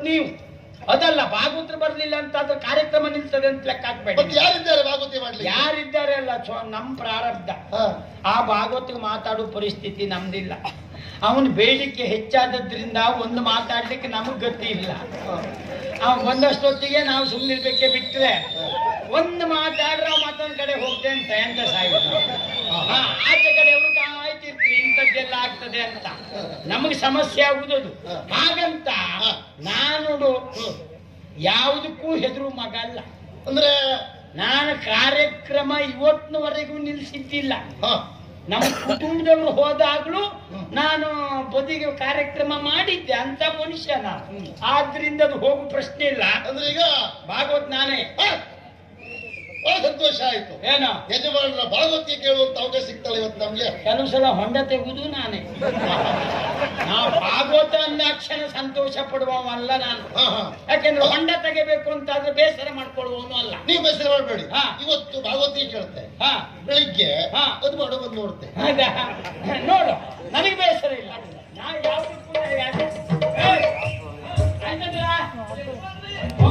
ನೀವು ಅದಲ್ಲ ಭಾಗವತರು ಬರ್ಲಿಲ್ಲ ಅಂತ ಅದು ಕಾರ್ಯಕ್ರಮ ನಿಲ್ತದೆ ಅಂತ ಲೆಕ್ಕ ಮತ್ತೆ ಹಾಕ್ಬೇಡಿ ಯಾರಿದ್ದಾರೆ ಭಾಗವತಿ ಮಾಡ್ಲಿಕ್ಕೆ ಯಾರಿದ್ದಾರೆ ಅಲ್ಲ ಚೊ- ನಮ್ ಪ್ರಾರಬ್ಧ ಹಾ. ಆ ಭಾಗವತಿಗೆ ಮಾತಾಡೋ ಪರಿಸ್ಥಿತಿ ನಮ್ದಿಲ್ಲ ಅವನ ಬೇಡಿಕೆ ಹೆಚ್ಚಾದದ್ರಿಂದ ಒಂದು ಮಾತಾಡ್ಲಿಕ್ಕೆ ನಮಗ್ ಗತಿ ಇಲ್ಲ ಅವ್ ಬಂದಷ್ಟೊತ್ತಿಗೆ ನಾವು ಸುಮ್ಮನಿರ್ಬೇಕೆ ಬಿಟ್ರೆ ಒಂದು ಮಾತಾಡ್ರೆ ಅವ್ ಮತ್ತೊಂದ್ ಕಡೆ ಹೋಗ್ತೆ ಅಂತ ಎಂತ ಸಾಯಿದ್ರು ಹಾ, ಆಚೆ ಕಡೆ ಅವರು ಕಾಯ್ತಿರ್ತೀವಿ ಇಂಥದ್ದೆಲ್ಲ ಆಗ್ತದೆ ಅಂತ ನಮಗೆ ಸಮಸ್ಯೆ ಆಗುದದು ಹಾಗಂತ ನಾನು ಯಾವುದಕ್ಕೂ ಹೆದರು ಮಗ ಅಲ್ಲ ಅಂದ್ರೆ ನಾನು ಕಾರ್ಯಕ್ರಮ ಇವತ್ತಿನವರೆಗೂ ನಿಲ್ಸಿದ್ದಿಲ್ಲ ಹಾ ನಮ್ಮ ಕುಟುಂಬದವರು ಹೋದಾಗ್ಲೂ ನಾನು ಬದಿಗೆ ಕಾರ್ಯಕ್ರಮ ಮಾಡಿದ್ದೆ ಅಂತ ಮನುಷ್ಯ ನಾನು ಆದ್ರಿಂದ ಅದು ಹೋಗು ಪ್ರಶ್ನೆ ಇಲ್ಲ ಅಂದ್ರೆ ಈಗ ಭಾಗವತ್ ನಾನೇ ಹಾ, ಬಹಳ ಸಂತೋಷ ಆಯ್ತು ಏನೋ ಯಜಮಾನರ ಭಾಗವತಿ ಕೇಳುವಂತ ಅವಕಾಶ ಸಿಗ್ತಾಳೆ ಇವತ್ತು ನಮ್ಗೆ ಕೆಲವು ಸಲ ಹೊಂಡ ತೆಗುದು ನಾನೇ ನಾ ಭಾಗವತ ಅಂದಾಕ್ಷಣ ಸಂತೋಷ ಪಡುವವಲ್ಲ ನಾನು ಹಾ ಹಾ ಯಾಕೆಂದ್ರೆ ಹೊಂಡ ತೆಗಿಬೇಕು ಅಂತಾದ್ರೆ ಬೇಸರ ಮಾಡ್ಕೊಳ್ಳುವವನು ಅಲ್ಲ ನೀವು ಬೇಸರ ಮಾಡಬೇಡಿ ಹಾ. ಇವತ್ತು ಭಾಗವತಿ ಕೇಳುತ್ತೆ ಹಾ ಬೆಳಿಗ್ಗೆ ಹಾ. ಅದು ಮಾಡೋ ಬಂದು ನೋಡುತ್ತೆ ಹೌದಾ? ನೋಡು ನನಗೆ ಬೇಸರ ಇಲ್ಲ ನಾ ಯಾವ್ದಕ್ಕೂ ಯಾಕೆ- ಏಯ್! ಆಯ್ತಂದ್ರ? ಓ.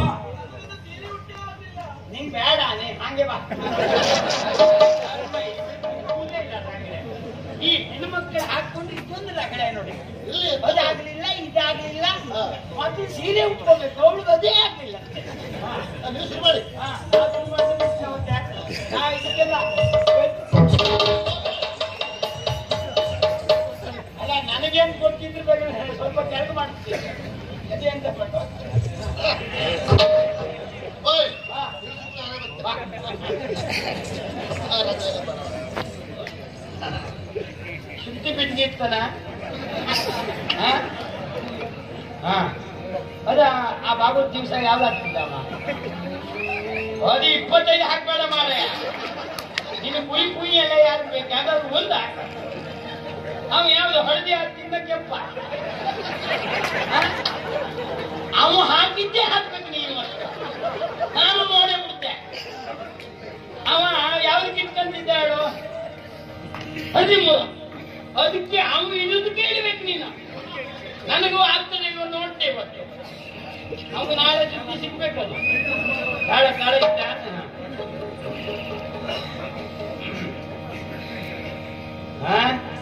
ನಿಂಗ್ ಬೇಡ ನೀ ಹಂಗೆ ಬಾ ಈ ಹೆಣ್ಣು ಮಕ್ಕಳು ಹಾಕೊಂಡು ಇದೊಂದು ರಗಳೆ ನೋಡಿ ಇಲ್ಲಿ ಅದಾಗ್ಲಿಲ್ಲ ಇದಾಗ್ಲಿಲ್ಲ ಹಾ. ಮತ್ತೆ ಸೀರೆ ಉಟ್ಕೋಬೇಕು ಅವಳಿಗೆ ಅದೇ ಆಗ್ಲಿಲ್ಲ ಹಾ. ಆ, ನೀವು ಶುರು ಮಾಡಿ ಹಾ, ಅದನ್ನ ಮಾಡಿದ್ರೆ ಇಷ್ಟ ಆಗುತ್ತೆ. ನಾ ಇದಕ್ಕೆಲ್ಲ ಅಲ್ಲ ನನಗೇನ್ ಗೊತ್ತಿದ್ರ ಬಗ್ಗೆ ಸ್ವಲ್ಪ ಕೆಳಗೆ ಮಾಡ್ತೀನಿ ಅದೇ ಅಂತ ಪಟ್ಟು ಓಯ್ ಹಾ, ಬಾ. ಆ, ರಜೆ ಎಲ್ಲ ಬರ. ಶುದ್ಧಿ ಬಿದ್ದಿರ್ತನ ಹಾ ಹಾ ಅದ ಆ ಭಾಗವತ್ ದಿವಸ ಯಾವ್ದು ಆಗ್ತಿದ್ದ ಅವ ಅದು ಇಪ್ಪತ್ತೈದು ಹಾಕ್ಬೇಡ ಮಾರೆ ನೀನು ಕುಯಿ ಕುಯಿ ಎಲ್ಲ ಯಾರು ಬೇಕು ಯಾವ್ದಾದ್ರು ಒಂದ ಅವ ಯಾವ್ದು ಹಳದಿ ಹಾಕ್ತಿದ್ದ ಕೆಂಪ ಹಾ? ಅವ ಹಾಕಿದ್ದೆ ಹಾಕ್ಬೇಕು ನೀನು ಅಷ್ಟೇ ನಾನು ನೋಡೇ ಬಿಡ್ತೆ ಅವ ಯಾವ್ದಕ್ಕೆ ಇಟ್ಕೊಂತಿದ್ದ ಹೇಳು ಹದಿಮೂರು ಅದಕ್ಕೆ ಅವನು ಇಳಿದು ಕೇಳಬೇಕು ನೀನು ನನಗೂ ಆಗ್ತದೆ ಇವ ನೋಡ್ತೇ ಇವತ್ತು ಅವ್ನು ನಾಳೆ ಸುದ್ದಿ ಸಿಗ್ಬೇಕು ಅದು ನಾಳೆ ನಾಳೆ ಇದ್ದ ಹಾ?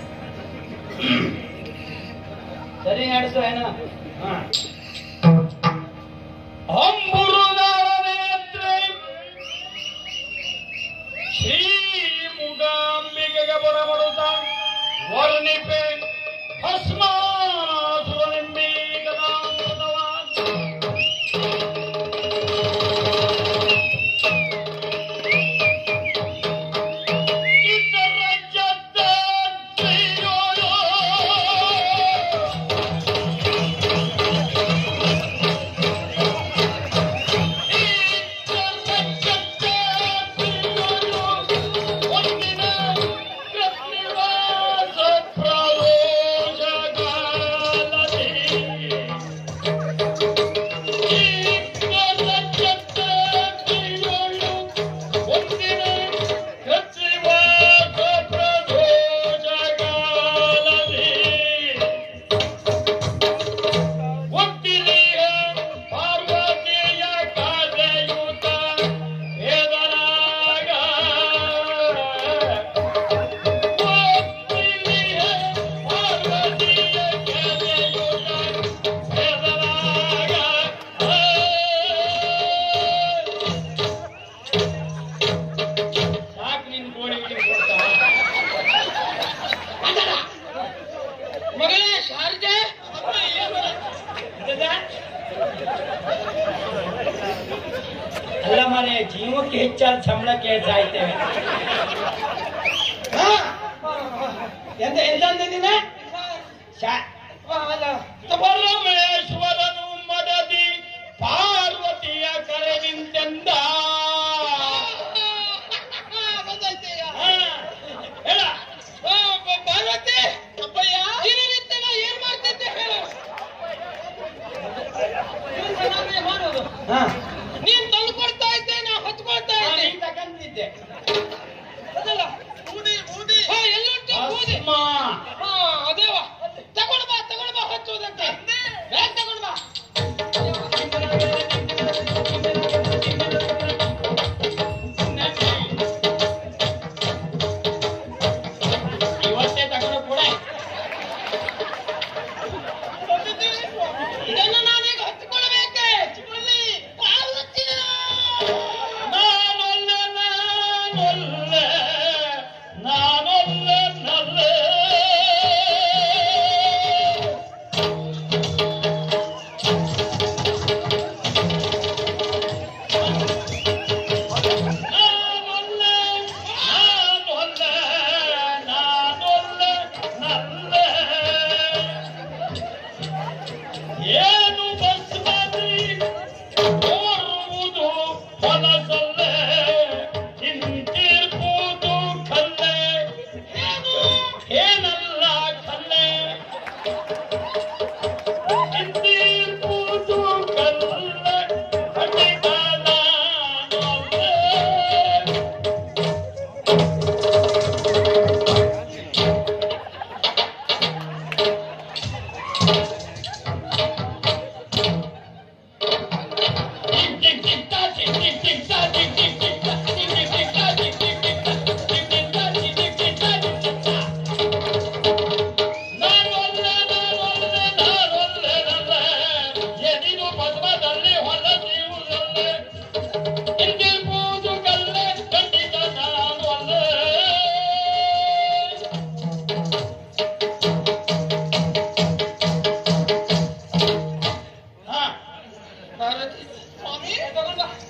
ಸರಿ ನಡೆಸು ಏನೋ ಹಾ ಅಂಬುರುದಾಳನೇತ್ರೆ ಶ್ರೀ ಮೂಗಾಂಬಿಕೆಗೆ ಬರಬರುತ್ತ ವರ್ಣಿಪೆ ಭಸ್ಮಾಸುರನಿಂಬೀಗದಾಮೃತವ ಇತರ ಜತ್ತ ಶ್ರೀಯೋಯೋ ಒಟ್ಟಿಲಿಯ ಪಾರ್ವತಿಯ ಕಾದೆಯೂತ ಎದರಾಗ ಒಟ್ಟಿಲಿಯ ಪಾರ್ವತಿಯ ಕಾದೆಯೂತ ಎದರಾಗ ಸಾಕು ನಿನ್ ಗೋಳಿ ಗಿಳಿ ಕೊಡ್ತಾವ ಮಗಳೇ ಶಾರದೆ ಅಲ್ಲ ಮನೆ ಜೀವಕ್ಕೆ ಹೆಚ್ಚಾದ ಸಂಬಳ ಕೇಳ್ತಾ ಇದ್ದೇವೆ ಹಾ? ಎಂತ ಎಂತ ಅಂದಿದ್ದೀನ ಪರಮೇಶ್ವರನು ಮಡದಿ ಪಾರ್ವತಿಯ ಕರೆ ನಿಂತೆಂದ ಹಾ. ಹೇಳ ಪಾರ್ವತಿ ಅಪ್ಪಯ್ಯ ಏನ್ ಮಾಡ್ತಿದ್ದೆ ಹೇಳು ಹಾ ನೀನ್ ತಂದು ಕೊಡ್ತಾ ಇದ್ದೆ ನಾ ಹೊತ್ಕೊಳ್ತಾ ಇದ್ದೆ ನೀನ್ ತಗೊಂಡಿದ್ದೆ ಅದಲ್ಲ ಬೂದಿ ಬೂದಿ ಹಾ ಎಲ್ಲುಂಟು ಬೂದಿ ಭಸ್ಮ. ಹಾ ಅದೇವ ತಗೊಂಡ್ ಬಾ ತಗೊಂಡ್ ಬಾ ಹಚ್ಚುವುದಂತೆ ಯಾಕೆ ತಗೊಂಡ್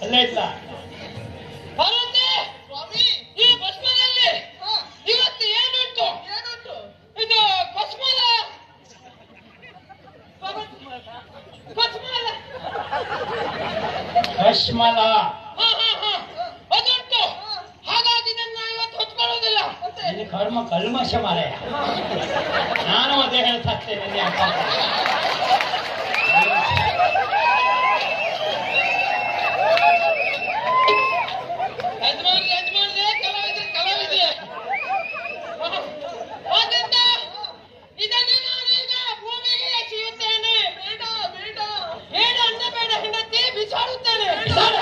ಅಲ್ಲೇ ಇದ್ಲ ಪಾರ್ವತಿ ಸ್ವಾಮಿ ಈ ಭಸ್ಮದಲ್ಲಿ ಹಾ ಇವತ್ತು ಏನುಂಟು ಏನುಂಟು ಇದು ಭಸ್ಮಲ ಭಸ್ಮಲ ಕಶ್ಮಲ ಹಾ ಹಾ ಹಾ ಅದುಂಟು ಹಾಗಾಗಿ ಇದನ್ನ ಇವತ್ತು ಹೊತ್ಕೊಳ್ಳೋದಿಲ್ಲ ಇದು ಕರ್ಮ ಕಲ್ಮಶ ಮಾರಾಯ ನಾನು ಅದೇ ಹೇಳ್ತಾ ಇರ್ತೇನೆ ನಿನ್ನೆ ಅಪ್ಪ. ಯಜಮಾನ್ರೆ ಯಜಮಾನ್ರೆ ಕಲಾವಿದ್ರೆ ಕಲಾವಿದ್ರೆ ಆದ್ದರಿಂದ ಇದನ್ನು ನಾನೀಗ ಭೂಮಿಗೆ ಎಸೆಯುತ್ತೇನೆ ಬೇಡ ಬೇಡ ಬೇಡ ಅಂದ ಬೇಡ ಹೆಂಡತಿ ಬಿಸಾಡುತ್ತೇನೆ ಬಿಸಾಡ.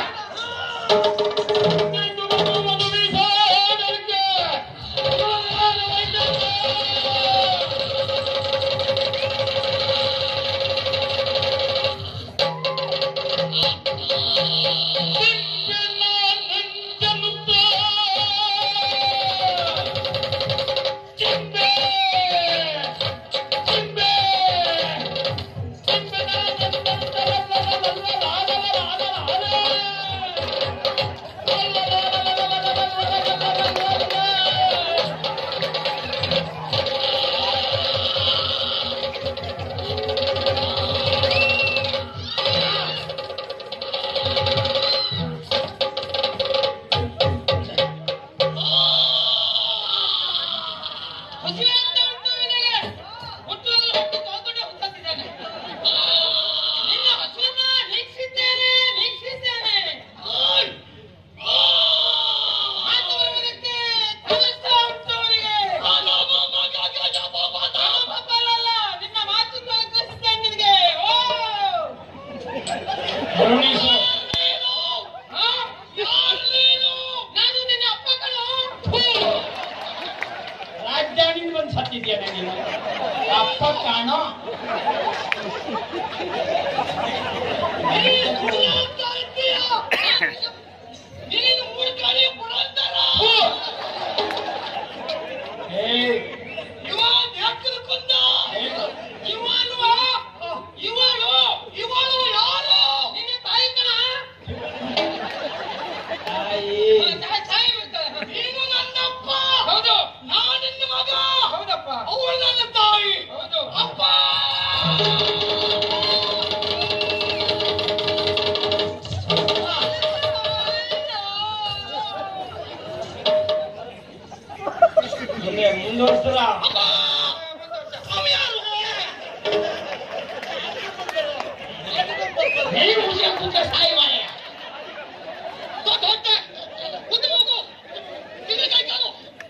ಹಸಿವೆ ಅಂತ ಉಂಟು ನಿನಗೆ ಹುಟ್ಟುವುದು ಹುಟ್ಟು ತೋಟಡೆ ಹುಟ್ಟುತ್ತಿದ್ದಾನೆ ನಿನ್ನ ಹಸುವನ್ನ ನೀಗಿಸಿದ್ದೇನೆ ನೀಗಿಸಿದ್ದೇನೆ ಮಾತು ಬರುವುದಕ್ಕೆ ತಿಳಿಸ್ತಾ ಉಂಟು ಅವನಿಗೆ ಪಾಪಲ್ಲ ನಿನ್ನ ಮಾತು ಕಳಿಸಿದ್ದೇನೆ ನಿನಗೆ ಓ ಕರುಣಿಸು ಆ? ನಾನು ನಿನ್ನ ಅಪ್ಪ ಕಣೋ ರಾಜಧಾನಿಂದ ಬಂದು ಸತ್ತಿದ್ಯಾನೆ ನೀನು ಅಪ್ಪ ಕಾಣೋ ನೀನು ಮೂರ್ಖನೇ ಪುರಂದರ ಏ ಇವ ಯಾಕಲು ಕೊಂದ ಏ, ಇವನು ಇವಳು ಇವಳು ಯಾರು ನಿನ್ನ ತಾಯಿ ಕಣ ತಾಯಿ ತಾಯಿ ತಾಯಿ ಬರ್ತಾಳೆ. ನೀನು ನನ್ನಪ್ಪ ಹೌದು ನಾನು ನಿನ್ನ ಮಗ ಹೌದಪ್ಪ ಅವಳು ನನ್ನ ತಾಯಿ ಹೌದು ಅಪ್ಪ ಮುಂದೆ ಮುಂದುವರ್ಸಲ ಅವ ಯಾರು ನೀವು ಹುಷ ಕೂತ ಸಾಯಿ ಮಾರಾಯ ದೊಡ್ಡ ಹೊಟ್ಟೆ ಮುಂದೆ ಹೋಗು ತಿರುಗಿ ಕೈ ಕಾಲು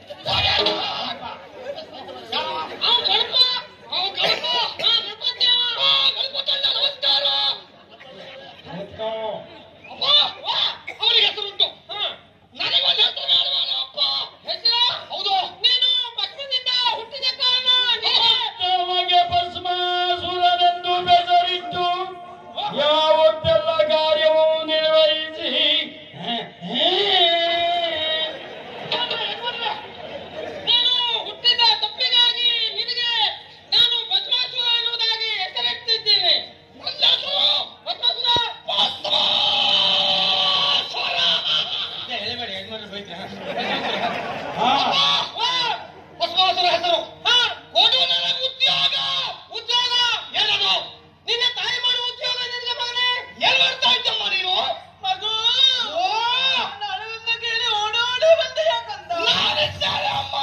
ಅವ ಗಣಪ ಅವ ಗಣಪ ಹಾ ಗಣಪತಿ ಅವ ಗಣಪತಿ ಅಣ್ಣ ನಮಸ್ಕಾರ ಕೂತ್ಕೋ. ಅಪ್ಪ ವಾ ಅವನಿಗೆ ಹೆಸರುಂಟು ನನಗೊಂದು ಹೆಸರು ಬೇಡವಾನ ಅಪ್ಪ ಹೆಸರು ಹೌದು ನೀನು ಭಸ್ಮದಿಂದ ಹುಟ್ಟಿದ ಕಾರಣ ನೀನು ನಮಗೆ ಭಸ್ಮಾಸುರನೆಂದು ಬೆಸರಿದ್ದು ಯಾವತ್ತೆಲ್ಲ ಕಾರ್ಯವನ್ನು ನಿರ್ವಹಿಸಿ ನೀನು ಹುಟ್ಟಿದ ತಪ್ಪಿಗಾಗಿ ನಿನಗೆ ನಾನು ಭಸ್ಮಾಸುರ ಎನ್ನುವುದಾಗಿ ಹೆಸರಿಟ್ಟಿದ್ದೇನೆ ಭಸ್ಮಾಸುರ ಭಸ್ಮಾಸುರ ಹಾ ಭಸ್ಮಾಸುರ ಹೆಸರು ಹಾ ಕೊಡು ನನಗೆ ಉದ್ಯೋಗ ಉದ್ಯೋಗ ಏನದು ನಿನ್ನ ತಾಯಿ ಮಾಡುವ ಉದ್ಯೋಗ ನಿನಗೆ ಮಗನೇ ಏನ್ ಮಾಡ್ತಾ ಇದ್ದಮ್ಮ ನೀನು ಮಗು ನಡುವಿಂದ ಕೇಳಿ ಓಡೋಡಿ ಬಂದೆ ಯಾಕಂದ ನಾನಿದ್ದಾರೆ ಅಮ್ಮ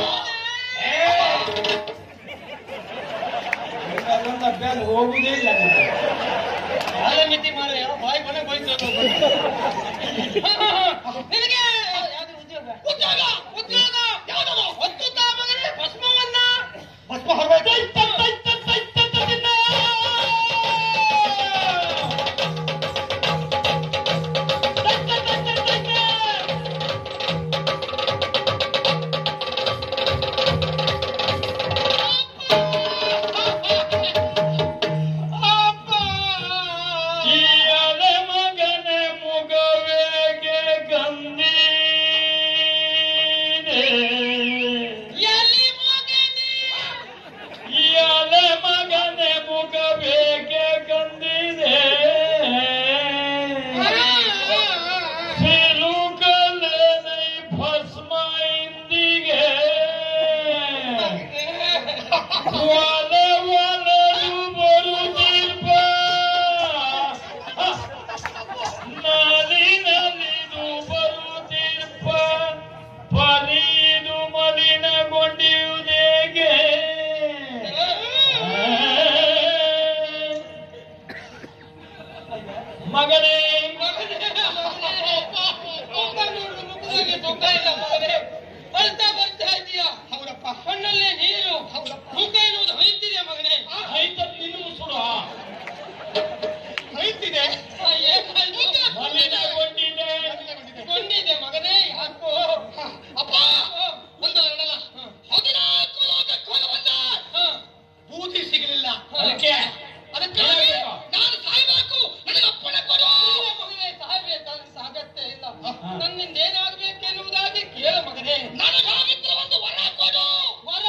ಅದೊಂದು ಅಭ್ಯಾಸ ಹೋಗುದೇ ಇಲ್ಲ ನನಗೆ. ಕಾಲ ಮಿತಿ ಮಾರ ಬಾಯಿ ಮನೆ ಬೈತು ನಿನಗೆ ಯಾವ್ದು ಉದ್ಯೋಗ ಉದ್ಯೋಗ ಉದ್ಯೋಗ ಯಾವ್ದದು ಹೊತ್ತುತ್ತಾ ಮಗನೇ ಭಸ್ಮವನ್ನ ಭಸ್ಮ ಹೊರಬೇಕು ಕೀಯಲೆ ಮಗನ ಮುಗವೇ ನಿಂದೇನಾಗಬೇಕೆನ್ನುವುದಾಗಿ ಕೇಳ ಮಗನೇ ನನಗಾಗಿದ್ರೆ ಒಂದು ವರ ಕೊಡು ವರ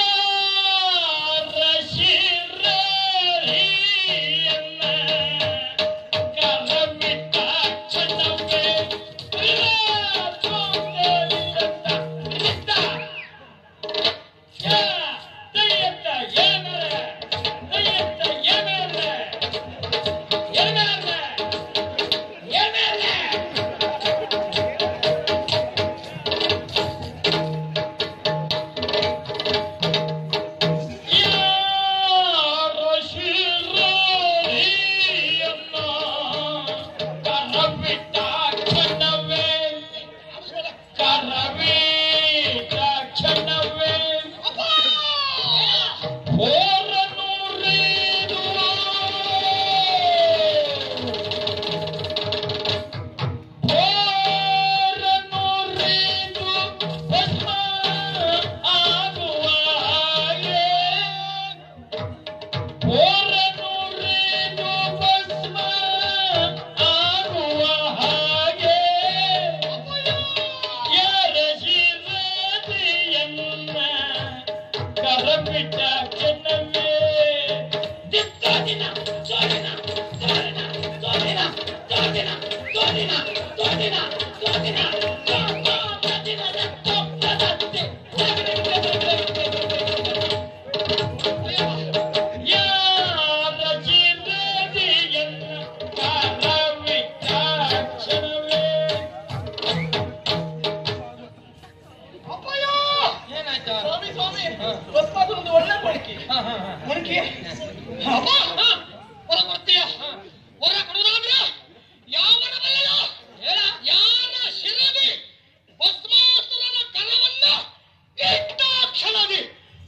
ಏನಾಯ್ತು ಸ್ವಾಮಿ ಸ್ವಾಮಿ ಹಾ. ಭಸ್ಮಾದು ಒಂದು ಒಳ್ಳೆ ಮೊಳಕೆ ಹಾ, ಹಾ, ಹಾ. ಮೊಳಕೆ ಅಪ್ಪ, ಹಾ, ವರ ಕೊಡ್ತೀಯ ವರ ಕೊಡುವುದಾದ್ರೆ ಯಾವ ವರ ಬಲ್ಲೆಯ? ಹೇಳ ಯಾರ ಶಿರದಿ ಭಸ್ಮಾಸುರನ ಕರವನ್ನ ಇಟ್ಟ ಕ್ಷಣದಿ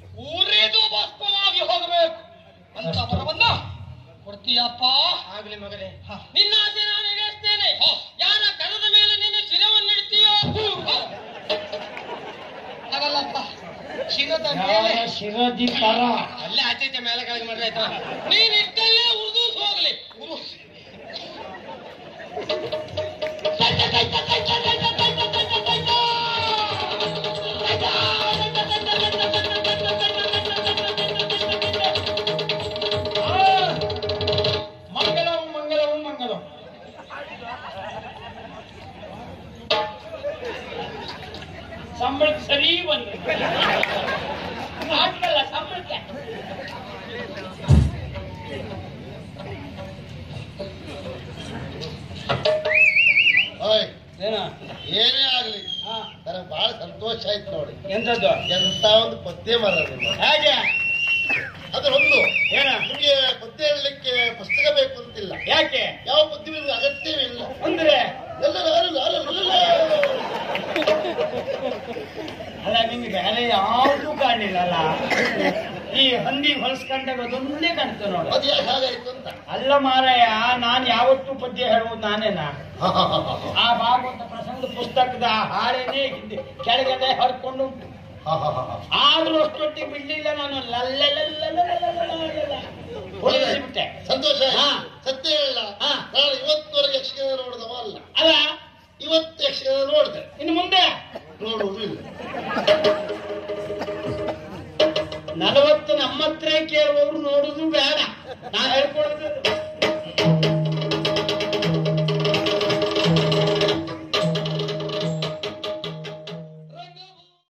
ಊರಿದು ಭಸ್ಮವಾಗಿ ಹೋಗಬೇಕು ಅಂತ ವರವನ್ನ ಕೊಡ್ತೀಯಪ್ಪ ಆಗ್ಲಿ ಮಗನೇ ನಿನ್ನ ಆಸೆ ನಾನು ಈಡೇರಿಸ್ತೇನೆ ಯಾರ ಕರದ ಮೇಲೆ ನಿನ್ನ ಶಿರವನ್ನು ಇಡ್ತೀಯೋ ಹಾಗಲ್ಲಪ್ಪ ಶಿರದ ಮೇಲೆ ಯಾರ ಶಿರದಿ ತರ ಅಲ್ಲೇ ಆಚೆ ಈಚೆ ಮೇಲೆ ಕೆಳಗೆ ಮಾಡ್ರೆ ಆಯ್ತಾ ನೀನ್ ಇಟ್ಟಲ್ಲೇ ಉರ್ದು ಹೋಗ್ಲಿ ಉರು ಮಂಗಲಂ ಮಂಗಲಂ ಮಂಗಲಂ ಸಂಬಳಕ್ಕೆ ಸರಿ ಬಂದು ಹಾಕಲ್ಲ ಸಂಬಳಕ್ಕೆ ಓಯ್ ಏನ ಏನೇ ಆಗ್ಲಿ ಹಾ ನನಗೆ ಬಹಳ ಸಂತೋಷ ಆಯ್ತು ನೋಡಿ ಎಂತದ್ದು ಎಂತ ಒಂದು ಪದ್ಯ ಮರ ನಿಮ್ಮ ಹೇಗೆ ಅದರೊಂದು ಏನ ನಿಮಗೆ ಪದ್ಯ ಹೇಳಲಿಕ್ಕೆ ಪುಸ್ತಕ ಬೇಕು ಅಂತಿಲ್ಲ ಯಾಕೆ ಯಾವ ಪದ್ಯವಿಲ್ಲ ಅಗತ್ಯವಿಲ್ಲ ಅಂದ್ರೆ ಎಲ್ಲ ನಾನು ನಾನು ನಾನು. ಅಲ್ಲ ನಿಮ್ಗೆ ಬೇರೆ ಯಾವ್ದು ಕಾಣಲಿಲ್ಲಲ್ಲ ಈ ಹಂದಿ ಹೊಲಸ್ಕೊಂಡಾಗ ಅದೊಂದೇ ಕಾಣ್ತು ನೋಡು ಅದು ಯಾಕೆ ಹಾಗಾಯ್ತು ಅಂತ ಅಲ್ಲ ಮಾರಾಯ ನಾನ್ ಯಾವತ್ತೂ ಪದ್ಯ ಹೇಳುವುದು ನಾನೇನಾ ಹ, ಹ, ಹ, ಹ, ಹ. ಆ ಭಾಗವತ ಪ್ರಸಂಗದ ಪುಸ್ತಕದ ಆ ಹಾಡೇನೆ ಹಿಂದೆ ಕೆಳಗಡೆ ಹರ್ಕೊಂಡು ಉಂಟು ಹ, ಹ, ಹ, ಹ. ಆದ್ರೂ ಅಷ್ಟೊಟ್ಟಿಗೆ ಬಿಡ್ಲಿಲ್ಲ ನಾನು ಹೊಡೆದಿಬಿಟ್ಟೆ ಸಂತೋಷ ಆಯ್ತು. ಹಾ. ಸತ್ಯ ಹೇಳ ಹಾ. ನಾನು ಇವತ್ತುವರೆಗೆ ಯಕ್ಷಗಾನ ನೋಡಿದವ ಅಲ್ಲ ಅಲ್ಲ ಇವತ್ತು ಯಕ್ಷಗಾನ ನೋಡಿದೆ ಇನ್ನು ಮುಂದೆ ನೋಡುವುದು ಇಲ್ಲ ನಲವತ್ತು ನಮ್ಮ ಹತ್ರ ಕೇಳುವವರು ನೋಡುದು ಬೇಡ ನಾ